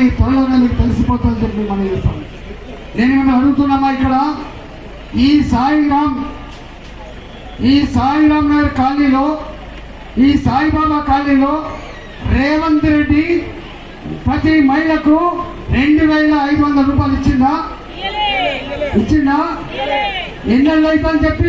త్వరలోనే మీకు తెలిసిపోతుందని చెప్పి మనం చేస్తాం నేను ఏమైనా అడుగుతున్నామా ఇక్కడ ఈ సాయిరామ్ ఈ సాయిరామ్ నగర్ కాలనీలో ఈ సాయిబాబా కాలనీలో రేవంత్ రెడ్డి ప్రతి మహిళకు రెండు వేల ఐదు వందల రూపాయలు ఇచ్చిందా ఇచ్చిందా ఎన్నెళ్ళు అవుతుందని చెప్పి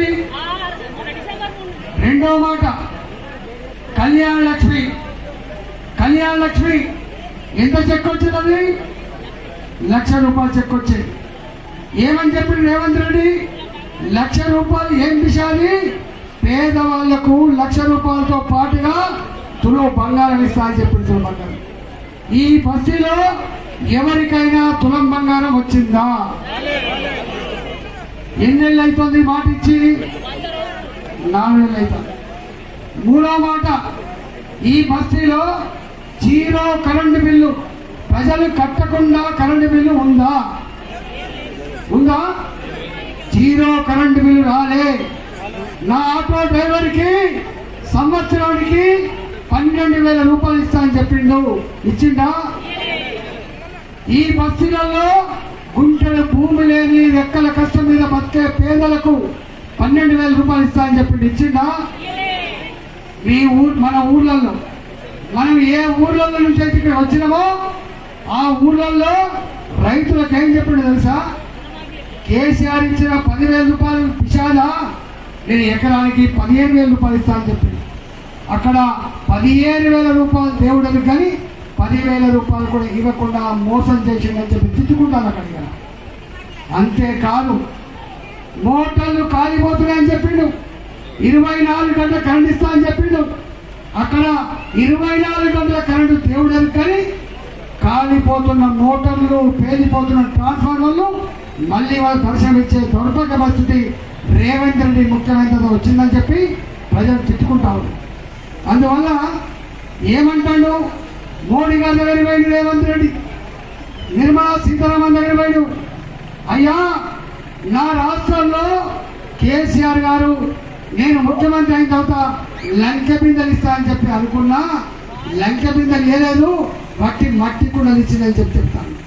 రెండో మాట కళ్యాణ లక్ష్మి కళ్యాణ లక్ష్మి ఎంత చెక్ వచ్చింది లక్ష రూపాయలు చెక్ వచ్చింది ఏమని చెప్పింది రేవంత్ రెడ్డి లక్ష రూపాయలు ఏం విషయాన్ని పేదవాళ్లకు లక్ష రూపాయలతో పాటుగా తులో బంగారం ఇస్తా అని చెప్పింది తులం బంగారం ఈ బస్తీలో ఎవరికైనా తులం బంగారం వచ్చిందా ఎన్నెళ్ళు అవుతుంది మాట ఇచ్చి నాలుగు నెలలు అవుతుంది మూడో మాట ఈ బస్తీలో జీరో కరెంటు బిల్లు ప్రజలు కట్టకుండా కరెంటు బిల్లు ఉందా ఉందా జీరో కరెంటు బిల్లు రాలే నా ఆటో డ్రైవర్కి సంవత్సరానికి పన్నెండు వేల రూపాయలు ఇస్తా అని చెప్పిండు ఇచ్చిండా ఈ బస్తీలలో గుంటల భూమి లేని రెక్కల కష్టం మీద బతికే పేదలకు పన్నెండు వేల రూపాయలు ఇస్తా అని చెప్పిండు ఇచ్చిండా మీ ఊరు మన ఊర్లలో మనం ఏ ఊర్లలో నుంచి అయితే ఇక్కడ వచ్చినామో ఆ ఊర్లలో రైతులకు ఏం చెప్పిండు తెలుసా కేసీఆర్ ఇచ్చిన పదివేల రూపాయలు పిషాదా నేను ఎకరానికి పదిహేను వేల రూపాయలు ఇస్తానని చెప్పింది అక్కడ పదిహేను వేల రూపాయలు దేవుడికి కానీ పదివేల రూపాయలు కూడా ఇవ్వకుండా మోసం చేసిండని చెప్పి తిట్టుకుంటాను అక్కడ ఇక. అంతేకాదు మోటార్లు కాలిపోతున్నాయని చెప్పిండు ఇరవై నాలుగు గంటల కరెంట్ ఇస్తా అని చెప్పిండు అక్కడ ఇరవై నాలుగు గంటల కరెంటు దేవుడు కానీ కాలిపోతున్న మోటార్లు పేలిపోతున్న ట్రాన్స్ఫార్మర్లు మళ్ళీ వాళ్ళు దర్శనం ఇచ్చే దౌర్భాగ్య పరిస్థితి రేవంత్ రెడ్డి ముఖ్యమంత్రితో వచ్చిందని చెప్పి ప్రజలు తిట్టుకుంటా ఉన్నారు అందువల్ల ఏమంటాడు మోడీ గారి దగ్గర పోయిండు రేవంత్ రెడ్డి నిర్మలా సీతారామన్ దగ్గర పోయిండు అయ్యా నా రాష్ట్రంలో కేసీఆర్ గారు నేను ముఖ్యమంత్రి అయిన తర్వాత లంకె బిందెలు ఇస్తా అని చెప్పి అనుకున్నా లంకె బిందెలు ఏలేదు మట్టి మట్టి కూడా ఇచ్చిందని చెప్పి చెప్తాను